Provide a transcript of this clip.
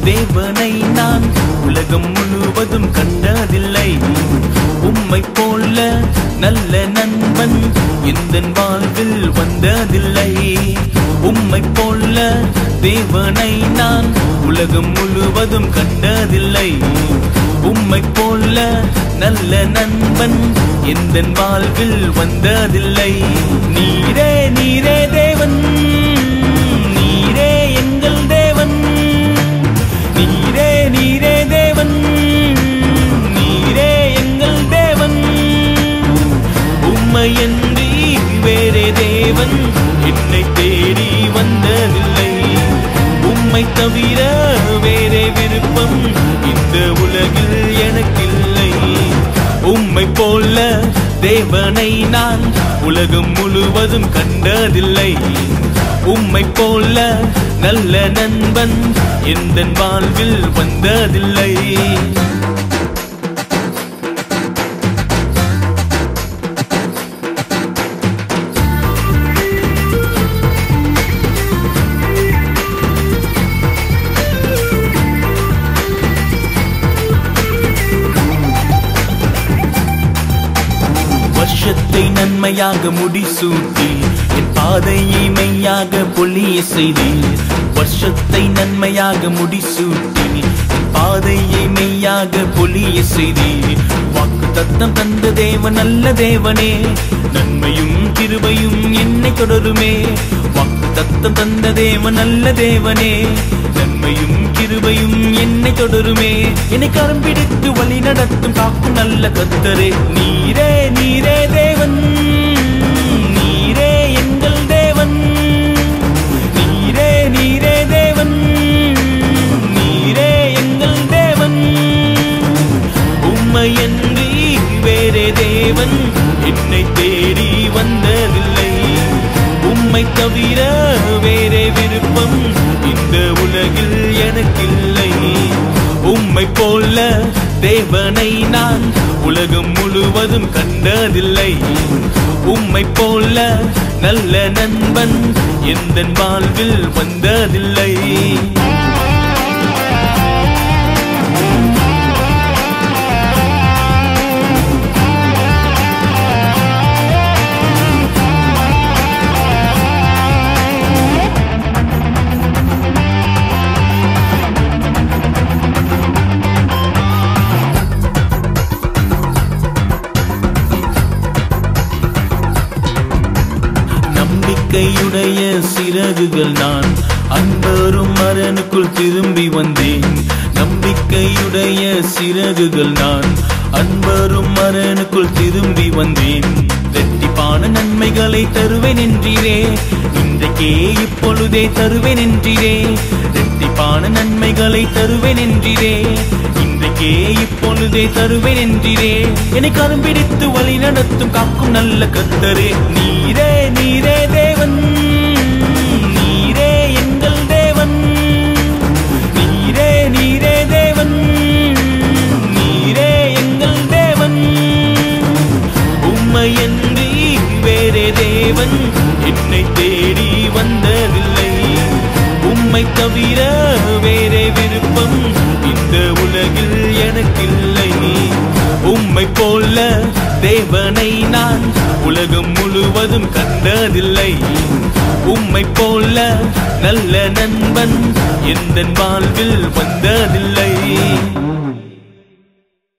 தேவனை நான் உலகம் முழுவதும் கண்டதில்லை உம்மை போல நல்ல நண்பன் எந்த வாழ்வில் வந்ததில்லை உம்மை போல தேவனை நான் உலகம் முழுவதும் கண்டதில்லை உம்மை போல நல்ல நண்பன் எந்த வாழ்வில் வந்ததில்லை நீரே நீரே தேவன் நீரே எங்கள் தேவன் நீரே நீரே தேவன் நீரே எங்கள் தேவன் உம்மையன்றி வேறே தேவன் என்னை தேடி வந்ததில்லை உம்மை தவிர வேறே விருப்பம் இந்த உலகில் எனக்கில்லை உம்மை போல தேவனை நான் உலகம் முழுவதும் கண்டதில்லை உம்மை போல நல்ல நண்பன் எந்த வாழ்வில் வந்ததில்லை வருஷத்தை நன்மையாக முடிசூட்டி என் பாதையை மெய்யாக பொழிய செய்தீர் வருஷத்தை நன்மையாக முடிசூட்டி என் பாதையை மெய்யாக பொழிய செய்தீர் வாக்கு தத்தம் தந்த தேவன் நல்ல தேவனே நன்மையும் கிருபையும் என்னை தொடருமே வாக்கு தத்தம் தந்த தேவன் நல்ல தேவனே நன்மையும் கிருபையும் என்னை தொடருமே என்னை கரம் பிடித்து வழி நடத்தும் காக்கும் நல்ல கத்தரே நீரே நீரே தேவன் நீரே எங்கள் தேவன் நீரே நீரே தேவன் நீரே எங்கள் தேவன் உம்மையன்றி வேறே தேவன் என்னை தேடி வந்ததில்லை உம்மை தவிர வேறே விருப்பம் இந்த உலகில் எனக்கில்லை உம்மை போல தேவனை நான் உலகம் முழுவதும் கண்டதில்லை உம்மை போல நல்ல நண்பன் எந்த வாழ்வில் வந்ததில்லை நம்பிக்கையுடைய சிறகுகள் நான் அன்பரும் மரனுக்குள் திரும்பி வந்தேன் நம்பிக்கையுடைய சிறகுகள் நான் அன்பரும் மரனுக்குள் திரும்பி வந்தேன் ரெட்டிப்பான நன்மைகளை தருவேன் என்றீரே இன்றைக்கே இப்பொழுதே தருவேன் என்றீரே ரெட்டிப்பான நன்மைகளை தருவேன் என்றீரே இன்றைக்கே இப்பொழுதே தருவேன் என்றீரே என்னை கரம் பிடித்து வழி நடத்தும் காக்கும் நல்ல கத்தரே நீரே நீரே தேவன் நீரே எங்கள் தேவன் நீரே நீரே தேவன் நீரே எங்கள் தேவன் உம்மையன்றி வேறே தேவன் என்னை தேடி வந்ததில்லை உம்மை தவிர வேறே விருப்பம் இந்த உலகில் எனக்கில்லை உம்மை போல தேவனை நான் உலகம் முழுவதும் கண்டதில்லை உம்மை போல நல்ல நண்பன் எந்த வாழ்வில் வந்ததில்லை